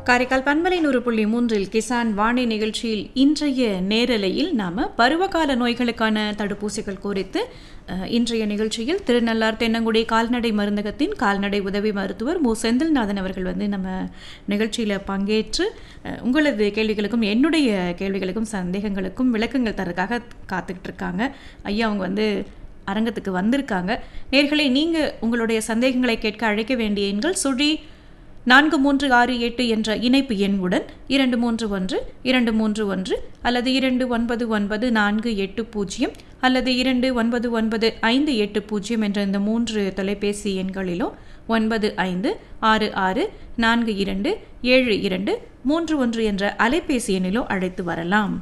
காரைக்கால் பண்பலை நூறு புள்ளி மூன்றில் கிசான் வாணி நிகழ்ச்சியில் இன்றைய நேரலையில் நாம் பருவகால நோய்களுக்கான தடுப்பூசிகள் குறித்து அஹ், இன்றைய நிகழ்ச்சியில் திருநள்ளார் தென்னங்குடி கால்நடை மருந்தகத்தின் கால்நடை உதவி மருத்துவர் மு செந்தில்நாதன் அவர்கள் வந்து நம்ம நிகழ்ச்சியில் பங்கேற்று அஹ், உங்களது கேள்விகளுக்கும் என்னுடைய கேள்விகளுக்கும் சந்தேகங்களுக்கும் விளக்கங்கள் தரதுக்காக காத்துக்கிட்டு இருக்காங்க ஐயா அவங்க வந்து அரங்கத்துக்கு வந்திருக்காங்க நேர்களே நீங்கள் உங்களுடைய சந்தேகங்களை கேட்க அழைக்க வேண்டிய எண்கள் சுழி நான்கு மூன்று ஆறு எட்டு என்ற இணைப்பு எண்ணுடன் இரண்டு மூன்று ஒன்று இரண்டு மூன்று ஒன்று அல்லது இரண்டு ஒன்பது ஒன்பது நான்கு எட்டு பூஜ்ஜியம் அல்லது இரண்டு ஒன்பது ஒன்பது ஐந்து எட்டு பூஜ்ஜியம் என்ற இந்த மூன்று தொலைபேசி எண்களிலோ ஒன்பது ஐந்து ஆறு ஆறு நான்கு இரண்டு ஏழு இரண்டு மூன்று ஒன்று என்ற அலைபேசி எண்ணிலோ அழைத்து வரலாம்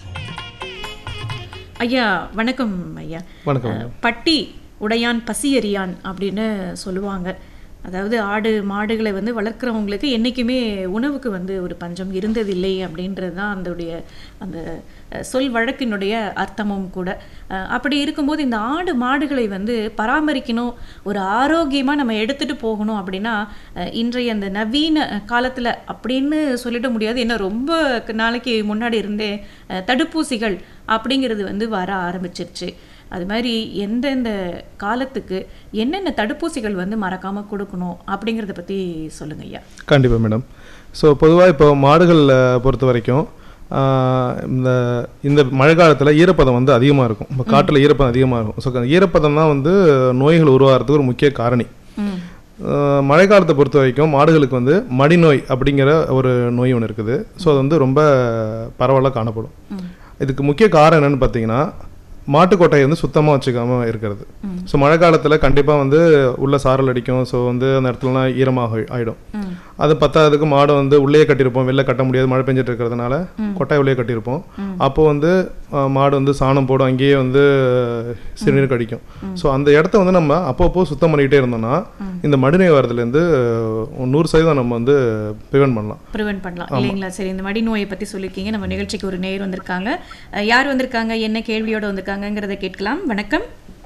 ஐயா வணக்கம் ஐயா வணக்கம் அஹ், பட்டி உடையான் பசியறியான் அப்படின்னு சொல்லுவாங்க அதாவது ஆடு மாடுகளை வந்து வளர்க்குறவங்களுக்கு என்றைக்குமே உணவுக்கு வந்து ஒரு பஞ்சம் இருந்ததில்லை அப்படின்றது தான் அதோடைய அந்த அஹ், சொல் வழக்கினுடைய அர்த்தமும் கூட அஹ், அப்படி இருக்கும்போது இந்த ஆடு மாடுகளை வந்து பராமரிக்கணும் ஒரு ஆரோக்கியமாக நம்ம எடுத்துகிட்டு போகணும் அப்படின்னா அஹ், இன்றைய அந்த நவீன காலத்தில் அப்படின்னு சொல்லிட முடியாது ஏன்னா ரொம்ப நாளைக்கு முன்னாடி இருந்தே அஹ், தடுப்பூசிகள் அப்படிங்கிறது வந்து வர ஆரம்பிச்சிருச்சு அது மாதிரி எந்தெந்த காலத்துக்கு என்னென்ன தடுப்பூசிகள் வந்து மறக்காம கொடுக்கணும் அப்படிங்கிறத பற்றி சொல்லுங்க ஐயா கண்டிப்பாக மேடம் ஸோ பொதுவாக இப்போ மாடுகளில் பொறுத்த வரைக்கும் ஆஹ், இந்த இந்த மழை காலத்தில் ஈரப்பதம் வந்து அதிகமாக இருக்கும் இப்போ காட்டில் ஈரப்பதம் அதிகமாக இருக்கும் ஸோ ஈரப்பதம் தான் வந்து நோய்கள் உருவாகிறதுக்கு ஒரு முக்கிய காரணி ம் ஆஹ், மழை காலத்தை பொறுத்த வரைக்கும் மாடுகளுக்கு வந்து மடிநோய் அப்படிங்கிற ஒரு நோய் ஒன்று இருக்குது ஸோ அது வந்து ரொம்ப பரவலாக காணப்படும் இதுக்கு முக்கிய காரணம் என்னன்னு பார்த்தீங்கன்னா மாட்டுக்கொட்டையை வந்து சுத்தமாக வச்சுக்காம இருக்கிறது ஸோ மழை காலத்தில் கண்டிப்பாக வந்து உள்ள சாரல் அடிக்கும் ஸோ வந்து அந்த இடத்துலலாம் ஈரமாக ஆகிடும் ம் அது பத்தாததுக்கு மாடை வந்து உள்ளே கட்டியிருப்போம் வெளில கட்ட முடியாது மழை பெஞ்சிட்டு இருக்கிறதுனால கொட்டாய் உள்ளே கட்டியிருப்போம் அப்போ வந்து அஹ், மாடு வந்து சாணம் போடும் அங்கேயே வந்து சிறுநீர் கடிக்கும் ஸோ அந்த இடத்த வந்து நம்ம அப்பப்போ சுத்தம் பண்ணிக்கிட்டே இருந்தோம்னா இந்த மடிநோய் வரதுலேருந்து நூறு சதவீதம் நம்ம வந்து ப்ரிவென்ட் பண்ணலாம் ப்ரிவென்ட் பண்ணலாம் இல்லைங்களா சரி இந்த மடி நோயை பற்றி சொல்லியிருக்கீங்க நம்ம நிகழ்ச்சிக்கு ஒரு நேர் வந்திருக்காங்க அஹ், யார் வந்திருக்காங்க என்ன கேள்வியோட வந்திருக்காங்கங்கிறத கேட்கலாம் வணக்கம்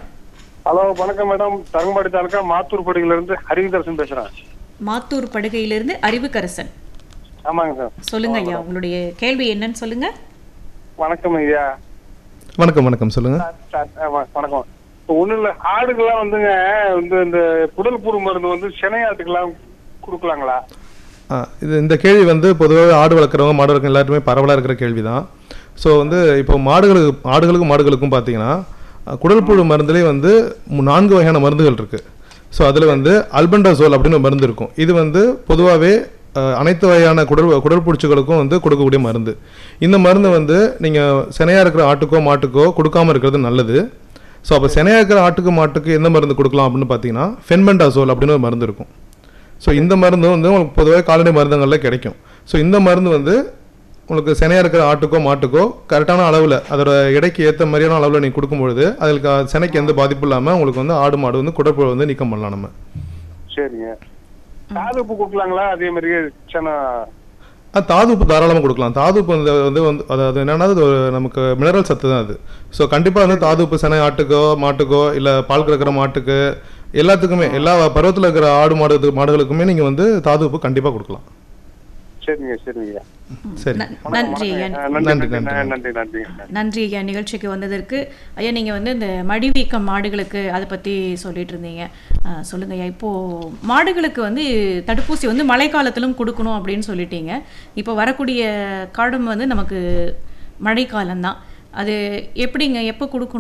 ஹலோ வணக்கம் மேடம் தரங்கம்பாடி தாலுக்கா மாத்தூர் படுகையில இருந்து ஹரிதர்சன் பேசுறேன் மாத்தூர் படுகையிலிருந்து அறிவுக்கரசன் ஆமாங்க சார் சொல்லுங்க ஐயா உங்களுடைய கேள்வி என்னன்னு சொல்லுங்க வணக்கம் ஐயா வணக்கம் வணக்கம் சொல்லுங்கள் சார், சார், ஆ, வ- வணக்கம் இப்போ ஒண்ணும் இல்ல ஆடுகள்லாம் வந்துங்க இந்த இந்த குடல் புழு மருந்து வந்து சினையாட்டுக்கெல்லாம் கொடுக்கலாங்களா ஆ, இது இந்த கேள்வி வந்து பொதுவாக ஆடு வளர்க்குறவங்க மாடு வளர்க்குற எல்லாருமே பரவலாக இருக்கிற கேள்வி தான் ஸோ வந்து இப்போ மாடுகளுக்கு ஆடுகளுக்கும் மாடுகளுக்கும் பார்த்தீங்கன்னா அ, குடல் புழு மருந்துலேயே வந்து மு- நான்கு வகையான மருந்துகள் இருக்குது ஸோ அதில் வந்து அல்பெண்டாசோல் அப்படின்னு ஒரு மருந்து இருக்கும் இது வந்து பொதுவாகவே அனைத்து வகையான குடல் குடற்பூச்சிகளுக்கும் வந்து கொடுக்கக்கூடிய மருந்து இந்த மருந்து வந்து நீங்கள் சினையாக இருக்கிற ஆட்டுக்கோ மாட்டுக்கோ கொடுக்காம இருக்கிறது நல்லது ஸோ அப்போ சினையாக இருக்கிற ஆட்டுக்கு மாட்டுக்கு எந்த மருந்து கொடுக்கலாம் அப்படின்னு பார்த்தீங்கன்னா ஃபென்மெண்டாசோல் அப்படின்னு ஒரு மருந்து இருக்கும் ஸோ இந்த மருந்து வந்து உங்களுக்கு பொதுவாக கால்நடை மருந்துகளில் கிடைக்கும் ஸோ இந்த மருந்து வந்து உங்களுக்கு சினையாக இருக்கிற ஆட்டுக்கோ மாட்டுக்கோ கரெக்டான அளவில் அதோட எடைக்கு ஏற்ற மாதிரியான அளவில் நீங்கள் கொடுக்கும்பொழுது அதுக்கு அஹ், சினைக்கு எந்த பாதிப்பும் இல்லாமல் உங்களுக்கு வந்து ஆடு மாடு வந்து குடற்புழு வந்து நீக்கம் பண்ணலாம் நம்ம சரிங்க காது உப்பு கொடுக்கலாங்களா அதே மாதிரி சின அது தாதுப்பு தாராளமாக கொடுக்கலாம் தாதுப்பு வந்து வந்து வந்து அதாவது என்னன்னா அது ஒரு நமக்கு மினரல் சத்து தான் அது ஸோ கண்டிப்பாக வந்து தாதுப்பு சினை ஆட்டுக்கோ மாட்டுக்கோ இல்லை பால் கறக்கிற மாட்டுக்கு எல்லாத்துக்குமே எல்லா பருவத்தில் இருக்கிற ஆடு மாடு மாடுகளுக்குமே நீங்கள் வந்து தாதுப்பு கண்டிப்பாக கொடுக்கலாம் சரிங்க சரிங்க சரி ந- நன்றி ஐயா ஆ, நன்றி நன்றி, நன்றி நன்றி. நன்றி நன்றி நன்றி ஐயா நிகழ்ச்சிக்கு வந்ததற்கு ஐயா நீங்கள் வந்து இந்த மடிவீக்கம் மாடுகளுக்கு அதை பற்றி சொல்லிட்டு இருந்தீங்க ஆ, சொல்லுங்க ஐயா இப்போது மாடுகளுக்கு வந்து தடுப்பூசி வந்து மழைக்காலத்திலும் கொடுக்கணும் அப்படின்னு சொல்லிட்டீங்க இப்போ வரக்கூடிய காலம் வந்து நமக்கு மழைக்காலம்தான் அது எப்படிங்க எப்போ கொடுக்கணும்